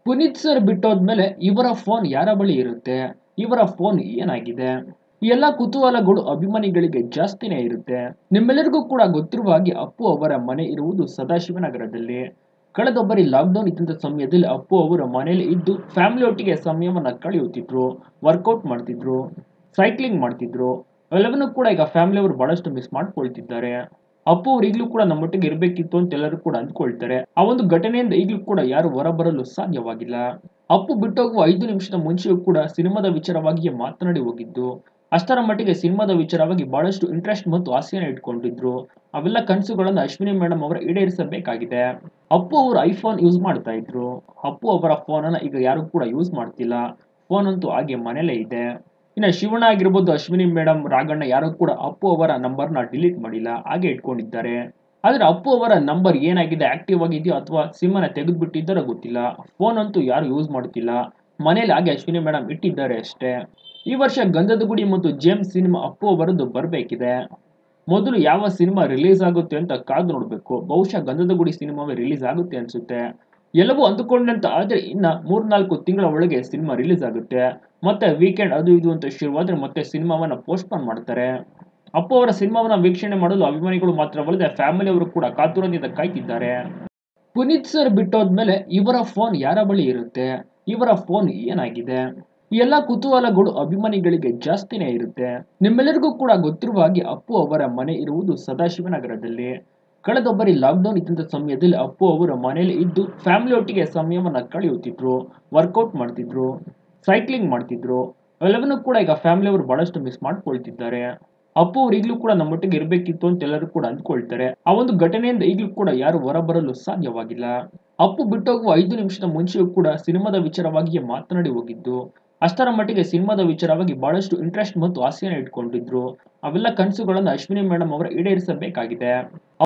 Puneeth sir ಬಿಟ್ಟೋದ್ಮೇಲೆ ಇವರ phone ಯಾರ ಬಳಿ ಇರುತ್ತೆ ಇವರ ಫೋನ್ ಏನಾಗಿದೆ ಈ ಎಲ್ಲ ಕುತೂಹಲಗಳು ಅಭಿಮಾನಿಗಳಿಗೆ ಜಾಸ್ತಿನೇ ಇರುತ್ತೆ ನಿಮ್ಮೆಲ್ಲರಿಗೂ ಕೂಡ ಗೊತ್ತಿರುವ ಹಾಗೆ ಅಪ್ಪು ಅವರ ಮನೆ ಇರುವುದು ಸದಾಶಿವನಗರದಲ್ಲಿ ಕಳೆದ ಬಾರಿ ಲಾಕ್ಡೌನ್ ಇದ್ದಂಥ ಸಮಯದಲ್ಲಿ ಅಪ್ಪು ಅವರ ಮನೆಯಲ್ಲಿ ಇದ್ದು ಫ್ಯಾಮಿಲಿ ಒಟ್ಟಿಗೆ ಸಮಯವನ್ನ ಕಳೆಯುತ್ತಿದ್ರು ವರ್ಕೌಟ್ ಮಾಡ್ತಿದ್ರು ಸೈಕ್ಲಿಂಗ್ ಮಾಡ್ತಿದ್ರು ಅವೆಲ್ಲವನ್ನೂ ಕೂಡ ಈಗ ಫ್ಯಾಮಿಲಿ ಅವರು ಬಹಳಷ್ಟು ಮಿಸ್ ಮಾಡ್ಕೊಳ್ತಿದ್ದಾರೆ ಅಪ್ಪು ಅವ್ರು ಈಗಲೂ ಕೂಡ ನಮ್ಮೊಟ್ಟಿಗೆ ಇರಬೇಕಿತ್ತು ಅಂತ ಎಲ್ಲರೂ ಕೂಡ ಅಂದ್ಕೊಳ್ತಾರೆ ಆ ಒಂದು ಘಟನೆಯಿಂದ ಈಗಲೂ ಕೂಡ ಯಾರು ಹೊರಬರಲು ಸಾಧ್ಯವಾಗಿಲ್ಲ ಅಪ್ಪು ಬಿಟ್ಟೋಗುವ ಐದು ನಿಮಿಷದ ಮುಂಚೆಯೂ ಕೂಡ ಸಿನಿಮಾದ ವಿಚಾರವಾಗಿಯೇ ಮಾತನಾಡಿ ಹೋಗಿದ್ದು ಅಷ್ಟರ ಮಟ್ಟಿಗೆ ಸಿನಿಮಾದ ವಿಚಾರವಾಗಿ ಬಹಳಷ್ಟು ಇಂಟ್ರೆಸ್ಟ್ ಮತ್ತು ಆಸೆಯನ್ನು ಇಟ್ಕೊಂಡಿದ್ರು ಅವೆಲ್ಲ ಕನಸುಗಳನ್ನು ಅಶ್ವಿನಿ ಮೇಡಮ್ ಅವರ ಈಡೇರಿಸಬೇಕಾಗಿದೆ ಅಪ್ಪು ಅವರು ಐಫೋನ್ ಯೂಸ್ ಮಾಡ್ತಾ ಇದ್ರು ಅಪ್ಪು ಅವರ ಫೋನ್ ಅನ್ನ ಈಗ ಯಾರು ಕೂಡ ಯೂಸ್ ಮಾಡ್ತಿಲ್ಲ ಫೋನ್ ಅಂತೂ ಹಾಗೆ ಮನೇಲೇ ಇದೆ ಇನ್ನು ಶಿವಣ್ಣ ಆಗಿರ್ಬೋದು ಅಶ್ವಿನಿ ಮೇಡಮ್ ರಾಗಣ್ಣ ಯಾರು ಕೂಡ ಅಪ್ಪು ಅವರ ನಂಬರ್ನ ಡಿಲೀಟ್ ಮಾಡಿಲ್ಲ ಹಾಗೆ ಇಟ್ಕೊಂಡಿದ್ದಾರೆ ಆದ್ರೆ ಅಪ್ಪು ಅವರ ನಂಬರ್ ಏನಾಗಿದೆ ಆಕ್ಟಿವ್ ಆಗಿದೆಯೋ ಅಥವಾ ಸಿಮ್ಮನ್ನ ತೆಗೆದುಬಿಟ್ಟಿದ್ದಾರೋ ಗೊತ್ತಿಲ್ಲ ಫೋನ್ ಅಂತೂ ಯಾರು ಯೂಸ್ ಮಾಡ್ತಿಲ್ಲ ಮನೇಲಿ ಹಾಗೆ ಅಶ್ವಿನಿ ಮೇಡಮ್ ಇಟ್ಟಿದ್ದಾರೆ ಅಷ್ಟೇ ಈ ವರ್ಷ ಗಂಧದ ಗುಡಿ ಮತ್ತು ಜೇಮ್ಸ್ ಸಿನಿಮಾ ಅಪ್ಪು ಅವರದ್ದು ಬರಬೇಕಿದೆ ಮೊದಲು ಯಾವ ಸಿನಿಮಾ ರಿಲೀಸ್ ಆಗುತ್ತೆ ಅಂತ ಕಾದು ನೋಡಬೇಕು ಬಹುಶಃ ಗಂಧದ ಗುಡಿ ಸಿನಿಮಾವೇ ರಿಲೀಸ್ ಆಗುತ್ತೆ ಅನ್ಸುತ್ತೆ ಎಲ್ಲವೂ ಅಂದುಕೊಂಡಂತ ಆದ್ರೆ ಇನ್ನ ಮೂರ್ನಾಲ್ಕು ತಿಂಗಳ ಒಳಗೆ ಸಿನಿಮಾ ರಿಲೀಸ್ ಆಗುತ್ತೆ ಮತ್ತೆ ವೀಕೆಂಡ್ ಅದು ಇದು ಅಂತ ಶುರುವಾದ್ರೆ ಮತ್ತೆ ಸಿನಿಮಾವನ್ನ ಪೋಸ್ಟ್ಪೋನ್ ಮಾಡ್ತಾರೆ ಅಪ್ಪು ಅವರ ಸಿನಿಮಾವನ್ನ ವೀಕ್ಷಣೆ ಮಾಡಲು ಅಭಿಮಾನಿಗಳು ಮಾತ್ರವಲ್ಲದೆ ಫ್ಯಾಮಿಲಿ ಅವರು ಕೂಡ ಕಾತುರದಿಂದ ಕಾಯ್ತಿದ್ದಾರೆ ಪುನೀತ್ ಸರ್ ಬಿಟ್ಟೋದ್ಮೇಲೆ ಇವರ ಫೋನ್ ಯಾರ ಬಳಿ ಇರುತ್ತೆ ಇವರ ಫೋನ್ ಏನಾಗಿದೆ ಈ ಎಲ್ಲ ಕುತೂಹಲಗಳು ಅಭಿಮಾನಿಗಳಿಗೆ ಜಾಸ್ತಿನೇ ಇರುತ್ತೆ ನಿಮ್ಮೆಲ್ಲರಿಗೂ ಕೂಡ ಗೊತ್ತಿರುವ ಹಾಗೆ ಅಪ್ಪು ಅವರ ಮನೆ ಇರುವುದು ಸದಾಶಿವನಗರದಲ್ಲಿ ಕಳೆದ ಬಾರಿ ಲಾಕ್ಡೌನ್ ಇದ್ದಂಥ ಸಮಯದಲ್ಲಿ ಅಪ್ಪು ಅವರ ಮನೆಯಲ್ಲಿ ಇದ್ದು ಫ್ಯಾಮಿಲಿ ಒಟ್ಟಿಗೆ ಸಮಯವನ್ನ ಕಳೆಯುತ್ತಿದ್ರು ವರ್ಕೌಟ್ ಮಾಡ್ತಿದ್ರು ಸೈಕ್ಲಿಂಗ್ ಮಾಡ್ತಿದ್ರು ಅವೆಲ್ಲವನ್ನೂ ಕೂಡ ಈಗ ಫ್ಯಾಮಿಲಿ ಅವರು ಬಹಳಷ್ಟು ಮಿಸ್ ಮಾಡ್ಕೊಳ್ತಿದ್ದಾರೆ ಅಪ್ಪು ಅವ್ರು ಈಗಲೂ ಕೂಡ ನಮ್ಮೊಟ್ಟಿಗೆ ಇರಬೇಕಿತ್ತು ಅಂತ ಎಲ್ಲರೂ ಕೂಡ ಅಂದ್ಕೊಳ್ತಾರೆ ಆ ಒಂದು ಘಟನೆಯಿಂದ ಈಗಲೂ ಕೂಡ ಯಾರು ಹೊರಬರಲು ಸಾಧ್ಯವಾಗಿಲ್ಲ ಅಪ್ಪು ಬಿಟ್ಟೋಗುವ ಐದು ನಿಮಿಷದ ಮುಂಚೆಯೂ ಕೂಡ ಸಿನಿಮಾದ ವಿಚಾರವಾಗಿಯೇ ಮಾತನಾಡಿ ಹೋಗಿದ್ದು ಅಷ್ಟರ ಮಟ್ಟಿಗೆ ಸಿನಿಮಾದ ವಿಚಾರವಾಗಿ ಬಹಳಷ್ಟು ಇಂಟ್ರೆಸ್ಟ್ ಮತ್ತು ಆಸೆಯನ್ನು ಇಟ್ಕೊಂಡಿದ್ರು ಅವೆಲ್ಲ ಕನಸುಗಳನ್ನು ಅಶ್ವಿನಿ ಮೇಡಮ್ ಅವರ ಈಡೇರಿಸಬೇಕಾಗಿದೆ